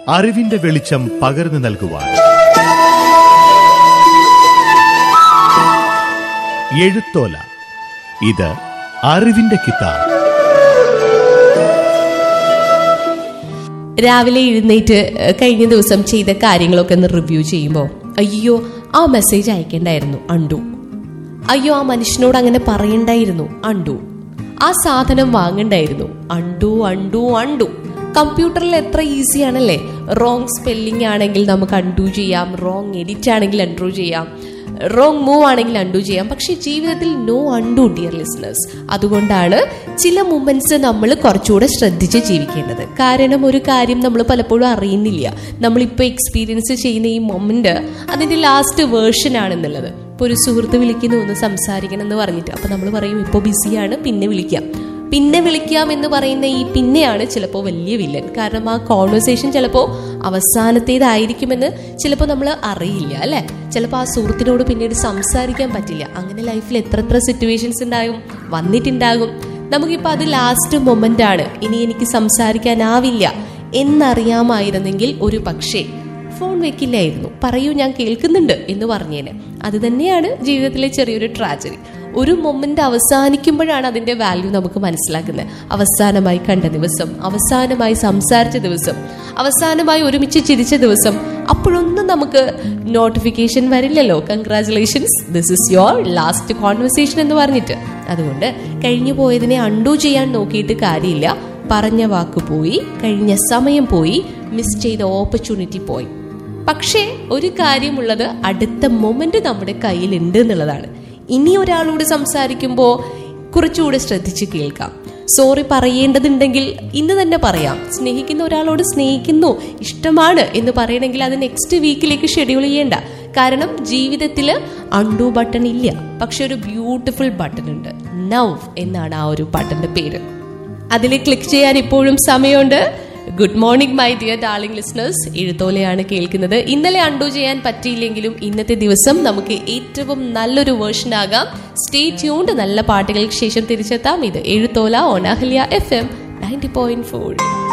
അറിവിന്റെ വെളിച്ചം പകർന്നു നൽകുവാൻ എഴുത്തോല ഇത് അറിവിന്റെ കിതാബ് രാവിലെ എഴുന്നേറ്റ് ഏഹ്, കഴിഞ്ഞ ദിവസം ചെയ്ത കാര്യങ്ങളൊക്കെ ഒന്ന് റിവ്യൂ ചെയ്യുമ്പോൾ അയ്യോ ആ മെസ്സേജ് അയക്കണ്ടായിരുന്നു അണ്ടു അയ്യോ ആ മനുഷ്യനോട് അങ്ങനെ പറയണ്ടായിരുന്നു അണ്ടു ആ സാധനം വാങ്ങണ്ടായിരുന്നു അണ്ടു അണ്ടു അണ്ടു കമ്പ്യൂട്ടറിൽ എത്ര ഈസി ആണല്ലേ റോങ് സ്പെല്ലിംഗ് ആണെങ്കിൽ നമുക്ക് അണ്ടു ചെയ്യാം റോങ് എഡിറ്റ് ആണെങ്കിൽ അൺഡു ചെയ്യാം റോങ് മൂവ് ആണെങ്കിൽ അണ്ടു ചെയ്യാം പക്ഷെ ജീവിതത്തിൽ നോ അണ്ടു ഡിയർ ലിസണേഴ്സ് അതുകൊണ്ടാണ് ചില മൊമെന്റ്സ് നമ്മൾ കുറച്ചുകൂടെ ശ്രദ്ധിച്ച് ജീവിക്കേണ്ടത് കാരണം ഒരു കാര്യം നമ്മൾ പലപ്പോഴും അറിയുന്നില്ല നമ്മളിപ്പോൾ എക്സ്പീരിയൻസ് ചെയ്യുന്ന ഈ മൊമെന്റ് അതിന്റെ ലാസ്റ്റ് വേർഷൻ ആണെന്നുള്ളത് ഇപ്പോൾ ഒരു സുഹൃത്ത് വിളിക്കുന്നു ഒന്ന് സംസാരിക്കണം എന്ന് പറഞ്ഞിട്ട് അപ്പൊ നമ്മൾ പറയും ഇപ്പോൾ ബിസിയാണ് പിന്നെ വിളിക്കാം പിന്നെ വിളിക്കാം എന്ന് പറയുന്ന ഈ പിന്നെയാണ് ചിലപ്പോൾ വലിയ വില്ലൻ കാരണം ആ കോൺവെർസേഷൻ ചിലപ്പോൾ അവസാനത്തേതായിരിക്കുമെന്ന് ചിലപ്പോൾ നമ്മൾ അറിയില്ല അല്ലെ ചിലപ്പോൾ ആ സുഹൃത്തിനോട് പിന്നീട് സംസാരിക്കാൻ പറ്റില്ല അങ്ങനെ ലൈഫിൽ എത്ര എത്ര സിറ്റുവേഷൻസ് ഉണ്ടാകും വന്നിട്ടുണ്ടാകും നമുക്കിപ്പോൾ അത് ലാസ്റ്റ് മൊമെന്റ് ആണ് ഇനി എനിക്ക് സംസാരിക്കാനാവില്ല എന്നറിയാമായിരുന്നെങ്കിൽ ഒരു പക്ഷേ ഫോൺ വെക്കില്ലായിരുന്നു പറയൂ ഞാൻ കേൾക്കുന്നുണ്ട് എന്ന് പറഞ്ഞേന് അത് തന്നെയാണ് ജീവിതത്തിലെ ചെറിയൊരു ട്രാജഡി ഒരു മൊമെന്റ് അവസാനിക്കുമ്പോഴാണ് അതിന്റെ വാല്യൂ നമുക്ക് മനസ്സിലാക്കുന്നത് അവസാനമായി കണ്ട ദിവസം അവസാനമായി സംസാരിച്ച ദിവസം അവസാനമായി ഒരുമിച്ച് ചിരിച്ച ദിവസം അപ്പോഴൊന്നും നമുക്ക് നോട്ടിഫിക്കേഷൻ വരില്ലല്ലോ congratulations this is your last conversation എന്ന് പറഞ്ഞിട്ട് അതുകൊണ്ട് കഴിഞ്ഞു പോയതിനെ അണ്ടു ചെയ്യാൻ നോക്കിയിട്ട് കാര്യമില്ല പറഞ്ഞ വാക്ക് പോയി കഴിഞ്ഞ സമയം പോയി മിസ് ചെയ്ത ഓപ്പർച്യൂണിറ്റി പോയി പക്ഷേ ഒരു കാര്യമുള്ളത് അടുത്ത മൊമെന്റ് നമ്മുടെ കയ്യിലുണ്ട് എന്നുള്ളതാണ് ഇനി ഒരാളോട് സംസാരിക്കുമ്പോൾ കുറച്ചുകൂടെ ശ്രദ്ധിച്ച് കേൾക്കാം സോറി പറയേണ്ടതുണ്ടെങ്കിൽ ഇന്ന് തന്നെ പറയാം സ്നേഹിക്കുന്ന ഒരാളോട് സ്നേഹിക്കുന്നു ഇഷ്ടമാണ് എന്ന് പറയണമെങ്കിൽ അത് നെക്സ്റ്റ് വീക്കിലേക്ക് ഷെഡ്യൂൾ ചെയ്യേണ്ട കാരണം ജീവിതത്തിൽ അണ്ടു ബട്ടൺ ഇല്ല പക്ഷെ ഒരു ബ്യൂട്ടിഫുൾ ബട്ടൺ ഉണ്ട് നവ് എന്നാണ് ആ ഒരു ബട്ടന്റെ പേര് അതിൽ ക്ലിക്ക് ചെയ്യാൻ ഇപ്പോഴും സമയമുണ്ട് good morning my dear darling listeners എഴുത്തോലെയാണ് കേൾക്കുന്നത് ഇന്നലെ അണ്ടു ചെയ്യാൻ പറ്റിയില്ലെങ്കിലും ഇന്നത്തെ ദിവസം നമുക്ക് ഏറ്റവും നല്ലൊരു വേർഷൻ ആകാം സ്റ്റേ ട്യൂൺഡ് നല്ല പാട്ടുകൾക്ക് ശേഷം തിരിച്ചെത്താം ഇത് എഴുത്തോല ഓണാഹല്യ F M ninety point four